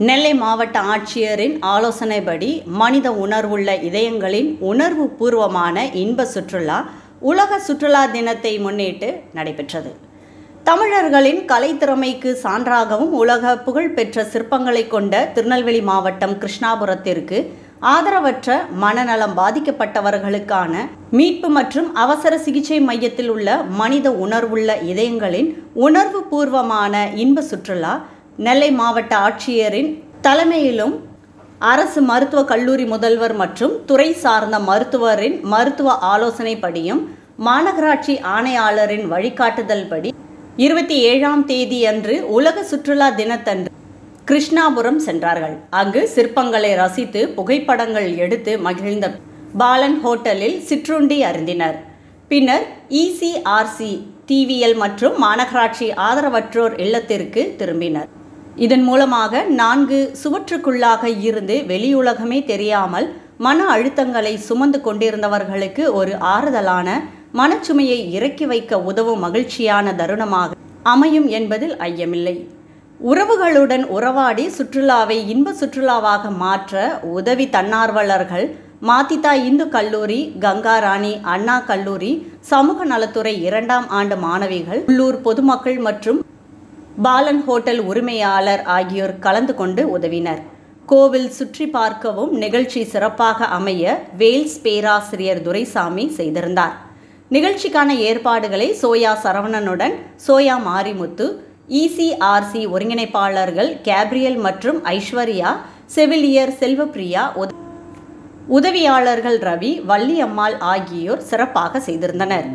நெல்லை மாவட்ட ஆட்சியரின் ஆலோசனைப்படி மனித உணர்வுள்ள இதயங்களின் உணர்வு பூர்வமான இன்ப சுற்றுலா உலக சுற்றுலா தினத்தை முன்னிட்டு நடைபெற்றது தமிழர்களின் கலைத்திறமைக்கு சான்றாகவும் உலக புகழ்பெற்ற சிற்பங்களை கொண்ட திருநெல்வேலி மாவட்டம் கிருஷ்ணாபுரத்திற்கு ஆதரவற்ற மனநலம் பாதிக்கப்பட்டவர்களுக்கான மீட்பு மற்றும் அவசர சிகிச்சை மையத்தில் உள்ள மனித உணர்வுள்ள இதயங்களின் உணர்வு பூர்வமான இன்ப சுற்றுலா நெல்லை மாவட்ட ஆட்சியரின் தலைமையிலும் அரசு மருத்துவக் கல்லூரி முதல்வர் மற்றும் துறை சார்ந்த மருத்துவரின் மருத்துவ ஆலோசனைப்படியும் மாநகராட்சி ஆணையாளரின் வழிகாட்டுதல்படி இருபத்தி ஏழாம் தேதி அன்று உலக சுற்றுலா தினத்தன்று கிருஷ்ணாபுரம் சென்றார்கள் அங்கு சிற்பங்களை ரசித்து புகைப்படங்கள் எடுத்து மகிழ்ந்த பாலன் ஹோட்டலில் சிற்றுண்டி அருந்தினர் பின்னர் இசிஆர்சி டிவிஎல் மற்றும் மாநகராட்சி ஆதரவற்றோர் இல்லத்திற்கு திரும்பினர் இதன் மூலமாக நான்கு சுவற்றுக்குள்ளாக இருந்து வெளியுலகமே தெரியாமல் மன அழுத்தங்களை சுமந்து கொண்டிருந்தவர்களுக்கு ஒரு ஆறுதலான மனச்சுமையை இறக்கி வைக்க உதவும் மகிழ்ச்சியான தருணமாக அமையும் என்பதில் ஐயமில்லை உறவுகளுடன் உறவாடி சுற்றுலாவை இன்ப சுற்றுலாவாக மாற்ற உதவி தன்னார்வலர்கள் மாத்திதா இந்து கல்லூரி கங்காராணி அண்ணா கல்லூரி சமூக நலத்துறை இரண்டாம் ஆண்டு மாணவிகள் உள்ளூர் பொதுமக்கள் மற்றும் பாலன் ஹோட்டல் உரிமையாளர் ஆகியோர் கலந்து கொண்டு உதவினர் கோவில் சுற்றி பார்க்கவும் நிகழ்ச்சி சிறப்பாக அமைய வேல்ஸ் பேராசிரியர் துரைசாமி செய்திருந்தார் நிகழ்ச்சிக்கான ஏற்பாடுகளை சோயா சரவணனுடன் சோயா மாரிமுத்து இசிஆர்சி ஒருங்கிணைப்பாளர்கள் கேப்ரியல் மற்றும் ஐஸ்வர்யா செவிலியர் செல்வப்பிரியா உத- உதவியாளர்கள் ரவி வள்ளியம்மாள் ஆகியோர் சிறப்பாக செய்திருந்தனர்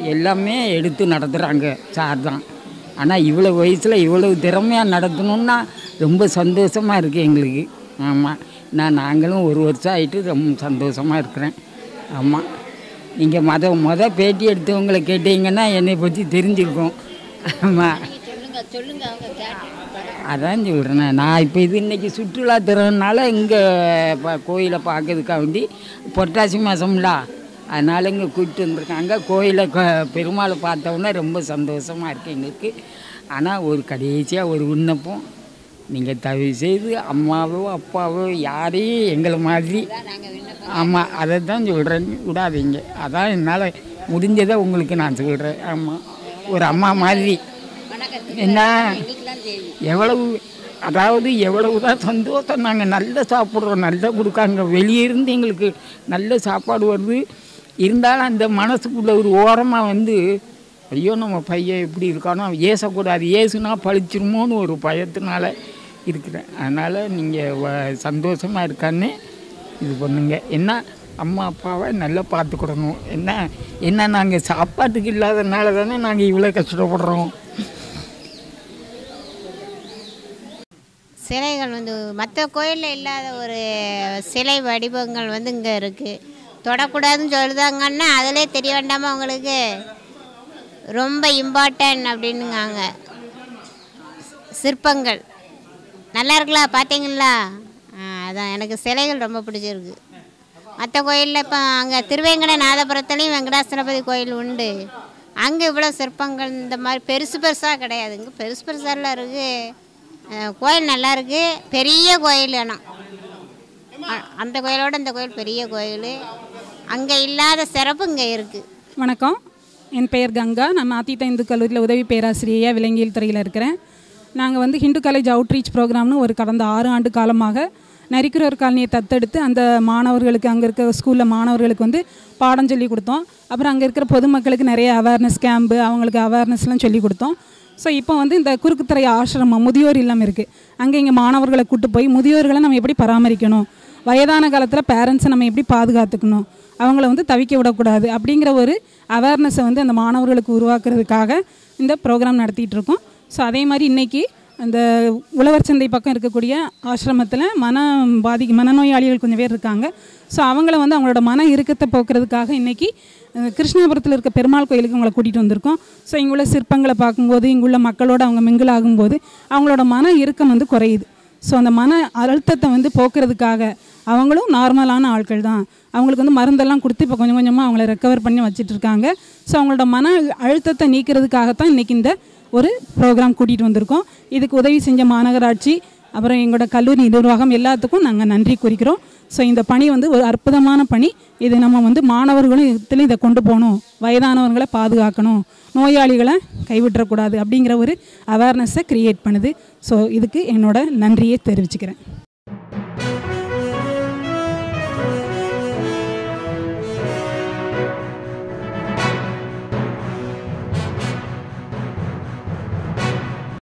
எல்லாமே எடுத்து நடத்துகிறாங்க சார் தான் ஆனால் இவ்வளோ வயசில் இவ்வளவு திறமையாக நடத்தணுன்னா ரொம்ப சந்தோஷமாக இருக்குது எங்களுக்கு ஆமாம் நான் நாங்களும் ஒரு வருஷம் ஆகிட்டு ரொம்ப சந்தோஷமாக இருக்கிறேன் ஆமாம் நீங்கள் மத மொத பேட்டி எடுத்தவங்களை கேட்டீங்கன்னா என்னை பற்றி தெரிஞ்சிருக்கும் ஆமாம் அதான் சொல்கிறேன் நான் இப்போ இது இன்றைக்கி சுற்றுலா திறனால இங்கே கோயிலை பார்க்கறதுக்காக வேண்டி புரட்டாசி மாதம்ல அதனால் இங்கே கூப்பிட்டு வந்திருக்காங்க கோயிலை க- பெருமாளை பார்த்தோன்னே ரொம்ப சந்தோஷமாக இருக்குது எங்களுக்கு ஆனால் ஒரு கடைசியாக ஒரு விண்ணப்பம் நீங்கள் தயவு செய்து அம்மாவோ அப்பாவோ யாரையும் எங்களை மாதிரி ஆமாம் அதை தான் சொல்கிறேன் விடாதீங்க அதான் என்னால் முடிஞ்சதை உங்களுக்கு நான் சொல்கிறேன் ஆமாம் ஒரு அம்மா மாதிரி என்ன எவ்வளவு அதாவது எவ்வளவு தான் சந்தோஷம் நாங்கள் நல்ல சாப்பிட்றோம் நல்லா கொடுக்காங்க வெளியே இருந்து எங்களுக்கு நல்ல சாப்பாடு வருது இருந்தாலும் அந்த மனசுக்குள்ள ஒரு ஓரமாக வந்து ஐயோ நம்ம பையன் எப்படி இருக்கானோ ஏசக்கூடாது ஏசுனா பழிச்சிருமோன்னு ஒரு பயத்தினால இருக்கிறேன் அதனால் நீங்கள் சந்தோஷமாக இருக்கான்னு இது பண்ணுங்க என்ன அம்மா அப்பாவை நல்லா பார்த்துக்கிடணும் என்ன என்ன நாங்கள் சாப்பாட்டுக்கு இல்லாதனால தானே நாங்கள் இவ்வளோ கஷ்டப்படுறோம் சிலைகள் வந்து மற்ற கோயிலில் இல்லாத ஒரு சிலை வடிவங்கள் வந்து இங்கே இருக்குது தொடக்கூடாதுன்னு சொல்லுதாங்கன்னா அதிலே தெரிய வேண்டாமா உங்களுக்கு ரொம்ப இம்பார்ட்டன்ட் அப்படின்னுங்காங்க சிற்பங்கள் நல்லா இருக்குல்ல பார்த்தீங்களா ஆ, அதான் எனக்கு சிலைகள் ரொம்ப பிடிச்சிருக்கு மற்ற கோயிலில் இப்போ அங்கே திருவேங்கட நாதபுரத்துலேயும் வெங்கடாசலபதி கோயில் உண்டு அங்கே இவ்வளோ சிற்பங்கள் இந்த மாதிரி பெருசு பெருசாக கிடையாது இங்கே பெருசு பெருசாலாம் இருக்குது அஹ், கோயில் நல்லா இருக்கு பெரிய கோயில் ஆனால் அ- அந்த கோயிலோட இந்த கோயில் பெரிய கோயில் அங்கே இல்லாத சிறப்பு இங்கே இருக்குது வணக்கம் என் பெயர் கங்கா நான் நாத்தித்த இந்து கல்லூரியில் உதவி பேராசிரியையாக விலங்கியல் துறையில் இருக்கிறேன் நாங்கள் வந்து ஹிந்து காலேஜ் அவுட்ரீச் ப்ரோக்ராம்னு ஒரு கடந்த ஆறு ஆண்டு காலமாக நரிக்குறவர் காலனியை தத்தெடுத்து அந்த மாணவர்களுக்கு அங்கே இருக்க ஸ்கூலில் மாணவர்களுக்கு வந்து பாடம் சொல்லி கொடுத்தோம் அப்புறம் அங்கே இருக்கிற பொதுமக்களுக்கு நிறைய அவேர்னஸ் கேம்பு அவங்களுக்கு அவேர்னஸ்லாம் சொல்லி கொடுத்தோம் ஸோ இப்போ வந்து இந்த குறுக்குத்துறை ஆசிரமம் முதியோர் இல்லம் இருக்குது அங்கே இங்கே மாணவர்களை கூட்டு போய் முதியோர்களை நம்ம எப்படி பராமரிக்கணும் வயதான காலத்தில் பேரண்ட்ஸை நம்ம எப்படி பாதுகாத்துக்கணும் அவங்கள வந்து தவிக்க விடக்கூடாது அப்படிங்கிற ஒரு அவேர்னஸை வந்து அந்த மாணவர்களுக்கு உருவாக்குறதுக்காக இந்த ப்ரோக்ராம் நடத்திட்டு இருக்கோம் ஸோ அதே மாதிரி இன்றைக்கி அந்த உழவர் சந்தை பக்கம் இருக்கக்கூடிய ஆசிரமத்தில் மன பாதி மனநோயாளிகள் கொஞ்சம் பேர் இருக்காங்க ஸோ அவங்கள வந்து அவங்களோட மன இறுக்கத்தை போக்குறதுக்காக இன்றைக்கி கிருஷ்ணாபுரத்தில் இருக்க பெருமாள் கோயிலுக்கு அவங்கள கூட்டிகிட்டு வந்திருக்கோம் ஸோ இங்குள்ள சிற்பங்களை பார்க்கும்போது இங்குள்ள மக்களோட அவங்க மிங்கிள் ஆகும்போது அவங்களோட மன இறுக்கம் வந்து குறையுது ஸோ அந்த மன அழுத்தத்தை வந்து போக்குறதுக்காக அவங்களும் நார்மலான ஆட்கள் தான் அவங்களுக்கு வந்து மருந்தெல்லாம் கொடுத்து இப்போ கொஞ்சம் கொஞ்சமாக அவங்கள ரெக்கவர் பண்ணி வச்சிட்டு இருக்காங்க ஸோ அவங்களோட மன அழுத்தத்தை நீக்கிறதுக்காகத்தான் இன்றைக்கி இந்த ஒரு ப்ரோக்ராம் கூட்டிகிட்டு வந்திருக்கோம் இதுக்கு உதவி செஞ்ச மாநகராட்சி அப்புறம் எங்களோட கல்லூரி நிர்வாகம் எல்லாத்துக்கும் நாங்கள் நன்றி குறிக்கிறோம் ஸோ இந்த பணி வந்து ஒரு அற்புதமான பணி இது நம்ம வந்து மாணவர்களும் இதுல இதை கொண்டு போகணும் வயதானவர்களை பாதுகாக்கணும் நோயாளிகளை கைவிட்டுறக்கூடாது அப்படிங்கிற ஒரு அவேர்னஸை க்ரியேட் பண்ணுது ஸோ இதுக்கு என்னோட நன்றியை தெரிவிச்சுக்கிறேன்